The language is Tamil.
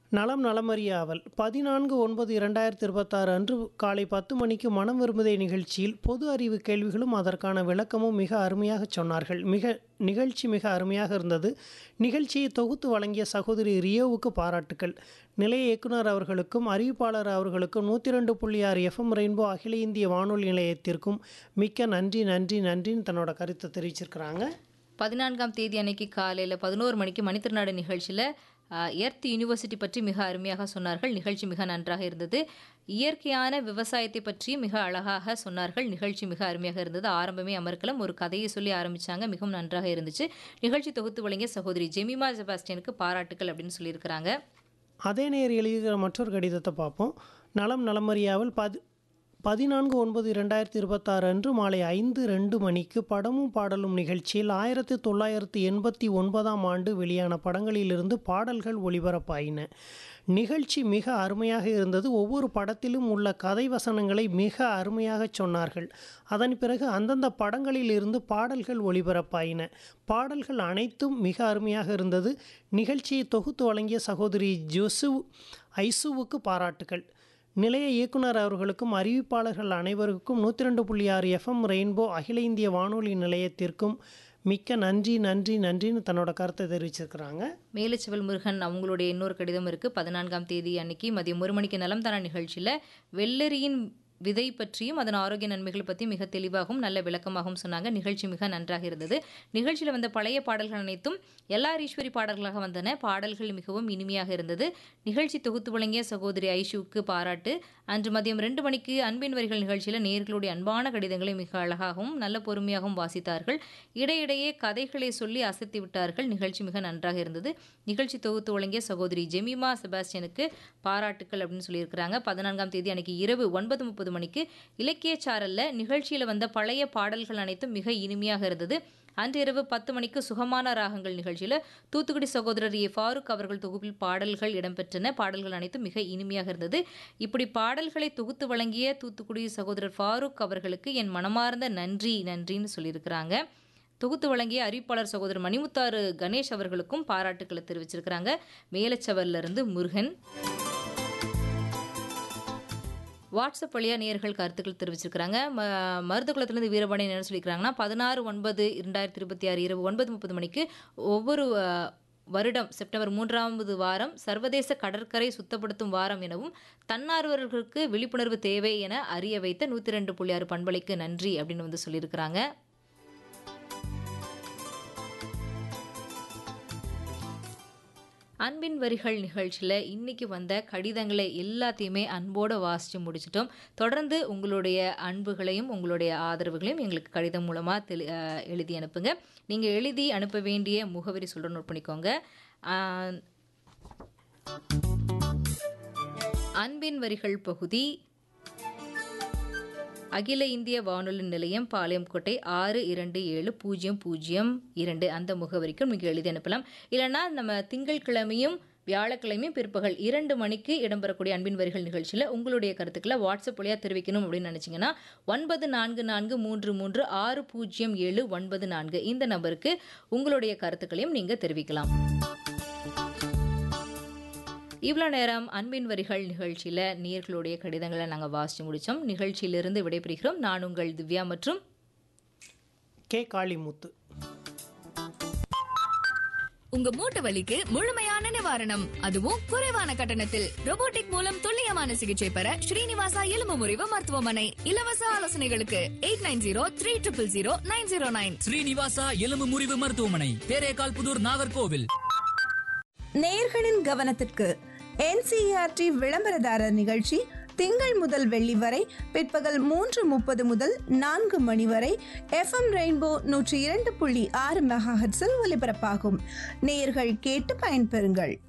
நலம் நலமறியாவல் பதினான்கு ஒன்பது இரண்டாயிரத்தி இருபத்தாறு அன்று காலை பத்து மணிக்கு மனம் விரும்புதே நிகழ்ச்சியில் பொது அறிவு கேள்விகளும் அதற்கான விளக்கமும் மிக அருமையாக சொன்னார்கள் மிக நிகழ்ச்சி மிக அருமையாக இருந்தது நிகழ்ச்சியை தொகுத்து வழங்கிய சகோதரி ரியோவுக்கு பாராட்டுக்கள் நிலைய இயக்குனர் அவர்களுக்கும் அறிவிப்பாளர் அவர்களுக்கும் நூற்றி ரெண்டு புள்ளி ஆறு எஃப்எம் ரெயின்போ அகில இந்திய வானொலி நிலையத்திற்கும் மிக்க நன்றி நன்றி நன்றின்னு தன்னோட கருத்தை தெரிவிச்சிருக்கிறாங்க பதினான்காம் தேதி அன்னைக்கு காலையில் பதினோரு மணிக்கு மணித்திருநாடு நிகழ்ச்சியில் எர்த் யூனிவர்சிட்டி பற்றி மிக அருமையாக சொன்னார்கள் நிகழ்ச்சி மிக நன்றாக இருந்தது இயற்கையான விவசாயத்தை பற்றி மிக அழகாக சொன்னார்கள் நிகழ்ச்சி மிக அருமையாக இருந்தது ஆரம்பமே அமர்க்கலாம் ஒரு கதையை சொல்லி ஆரம்பிச்சாங்க மிகவும் நன்றாக இருந்துச்சு நிகழ்ச்சி தொகுத்து வழங்கிய சகோதரி ஜெமிமா செபாஸ்டியனுக்கு பாராட்டுக்கள் அப்படின்னு சொல்லியிருக்கிறாங்க அதே நேர் எழுதுகிற மற்றொரு கடிதத்தை பார்ப்போம் நலம் நலமறியாவில் பதி பதினான்கு ஒன்பது இரண்டாயிரத்தி இருபத்தாறு அன்று மாலை ஐந்து ரெண்டு மணிக்கு படமும் பாடலும் நிகழ்ச்சியில் ஆயிரத்தி தொள்ளாயிரத்தி எண்பத்தி ஒன்பதாம் ஆண்டு வெளியான படங்களிலிருந்து பாடல்கள் ஒளிபரப்பாயின நிகழ்ச்சி மிக அருமையாக இருந்தது ஒவ்வொரு படத்திலும் உள்ள கதை வசனங்களை மிக அருமையாக சொன்னார்கள் அதன் பிறகு அந்தந்த படங்களில் இருந்து பாடல்கள் ஒளிபரப்பாயின பாடல்கள் அனைத்தும் மிக அருமையாக இருந்தது நிகழ்ச்சியை தொகுத்து வழங்கிய சகோதரி ஜோசு ஐசுவுக்கு பாராட்டுகள் நிலைய இயக்குனர் அவர்களுக்கும் அறிவிப்பாளர்கள் அனைவருக்கும் நூற்றி ரெண்டு புள்ளி ஆறு எஃப்எம் ரெயின்போ அகில இந்திய வானொலி நிலையத்திற்கும் மிக்க நன்றி நன்றி நன்றின்னு தன்னோட கருத்தை தெரிவிச்சிருக்கிறாங்க மேலச்சிவல் முருகன் அவங்களுடைய இன்னொரு கடிதம் இருக்குது பதினான்காம் தேதி அன்னைக்கு மதியம் ஒரு மணிக்கு நலம் தர நிகழ்ச்சியில் வெள்ளரியின் விதை பற்றியும் அதன் ஆரோக்கிய நன்மைகள் பற்றி மிக தெளிவாகவும் நல்ல விளக்கமாகவும் சொன்னாங்க நிகழ்ச்சி மிக நன்றாக இருந்தது நிகழ்ச்சியில் வந்த பழைய பாடல்கள் அனைத்தும் எல்லார் ஈஸ்வரி பாடல்களாக வந்தன பாடல்கள் மிகவும் இனிமையாக இருந்தது நிகழ்ச்சி தொகுத்து வழங்கிய சகோதரி ஐஷுவுக்கு பாராட்டு அன்று மதியம் ரெண்டு மணிக்கு அன்பின் வரிகள் நிகழ்ச்சியில் நேர்களுடைய அன்பான கடிதங்களை மிக அழகாகவும் நல்ல பொறுமையாகவும் வாசித்தார்கள் இடையிடையே கதைகளை சொல்லி அசைத்து விட்டார்கள் நிகழ்ச்சி மிக நன்றாக இருந்தது நிகழ்ச்சி தொகுத்து வழங்கிய சகோதரி ஜெமிமா செபாஸ்டியனுக்கு பாராட்டுக்கள் அப்படின்னு சொல்லியிருக்கிறாங்க பதினான்காம் தேதி அன்னைக்கு இரவு ஒன்பது முப்பது மணிக்கு இலக்கிய சாரல்ல நிகழ்ச்சியில் வந்த பழைய பாடல்கள் அனைத்தும் மிக இனிமையாக இருந்தது அன்று இரவு பத்து மணிக்கு சுகமான ராகங்கள் நிகழ்ச்சியில் தூத்துக்குடி சகோதரர் ஏ ஃபாரூக் அவர்கள் தொகுப்பில் பாடல்கள் இடம்பெற்றன பாடல்கள் அனைத்தும் மிக இனிமையாக இருந்தது இப்படி பாடல்களை தொகுத்து வழங்கிய தூத்துக்குடி சகோதரர் ஃபாரூக் அவர்களுக்கு என் மனமார்ந்த நன்றி நன்றின்னு சொல்லியிருக்கிறாங்க தொகுத்து வழங்கிய அறிவிப்பாளர் சகோதரர் மணிமுத்தாறு கணேஷ் அவர்களுக்கும் பாராட்டுக்களை தெரிவிச்சிருக்கிறாங்க மேலச்சவர்ல இருந்து முருகன் வாட்ஸ்அப் வழியாக நேர்கள் கருத்துக்கள் தெரிவிச்சிருக்கிறாங்க ம மருதகுளத்துலேருந்து வீரபாண்டியன் என்ன சொல்லியிருக்கிறாங்கன்னா பதினாறு ஒன்பது இரண்டாயிரத்தி இருபத்தி ஆறு இரவு ஒன்பது முப்பது மணிக்கு ஒவ்வொரு அஹ், வருடம் செப்டம்பர் மூன்றாவது வாரம் சர்வதேச கடற்கரை சுத்தப்படுத்தும் வாரம் எனவும் தன்னார்வலர்களுக்கு விழிப்புணர்வு தேவை என அறிய வைத்த நூற்றி ரெண்டு புள்ளி ஆறு பண்பலைக்கு நன்றி அப்படின்னு வந்து சொல்லியிருக்கிறாங்க அன்பின் வரிகள் நிகழ்ச்சியில் இன்னைக்கு வந்த கடிதங்களை எல்லாத்தையுமே அன்போடு வாசித்து முடிச்சிட்டோம் தொடர்ந்து உங்களுடைய அன்புகளையும் உங்களுடைய ஆதரவுகளையும் எங்களுக்கு கடிதம் மூலமாக தெளி அஹ் எழுதி அனுப்புங்க நீங்கள் எழுதி அனுப்ப வேண்டிய முகவரி சொல்கிற நோட் பண்ணிக்கோங்க அஹ் அன்பின் வரிகள் பகுதி அகில இந்திய வானொலி நிலையம் பாளையங்கோட்டை ஆறு இரண்டு ஏழு பூஜ்ஜியம் பூஜ்ஜியம் இரண்டு அந்த முகவரிக்கும் நீங்கள் எழுதி அனுப்பலாம் இல்லைன்னா நம்ம திங்கட்கிழமையும் வியாழக்கிழமையும் பிற்பகல் இரண்டு மணிக்கு இடம்பெறக்கூடிய அன்பின் வரிகள் நிகழ்ச்சியில் உங்களுடைய கருத்துக்களை வாட்ஸ்அப் வழியாக தெரிவிக்கணும் அப்படின்னு நினச்சிங்கன்னா ஒன்பது நான்கு நான்கு மூன்று மூன்று ஆறு பூஜ்ஜியம் ஏழு ஒன்பது நான்கு இந்த நம்பருக்கு உங்களுடைய கருத்துக்களையும் நீங்கள் தெரிவிக்கலாம் இவ்வளோ நேரம் அன்பின் வரிகள் நிகழ்ச்சியில் நேர்களுடைய கடிதங்களை நாங்கள் வாசித்து முடித்தோம் நிகழ்ச்சியிலிருந்து விடைபெறுகிறோம் நான் உங்கள் திவ்யா மற்றும் கே காளிமுத்து உங்க மூட்டு வலிக்கு முழுமையான நிவாரணம் அதுவும் குறைவான கட்டணத்தில் robotic மூலம் துல்லியமான சிகிச்சை பெற ஸ்ரீனிவாசா எலும்பு முறிவு மருத்துவமனை இலவச ஆலோசனைகளுக்கு eight nine zero three triple zero nine zero nine Srinivasa எலும்பு முறிவு மருத்துவமனை தேரேகால் புதூர் நாகர்கோவில் நேயர்களின் கவனத்திற்கு என்சிஆர்டி விளம்பரதாரர் நிகழ்ச்சி திங்கள் முதல் வெள்ளி வரை பிற்பகல் மூன்று முப்பது முதல் நான்கு மணி வரை எஃப்எம் ரெயின்போ நூற்றி இரண்டு புள்ளி ஆறு மெகாஹெட்ஸில் ஒலிபரப்பாகும் நேயர்கள் கேட்டு பயன்பெறுங்கள்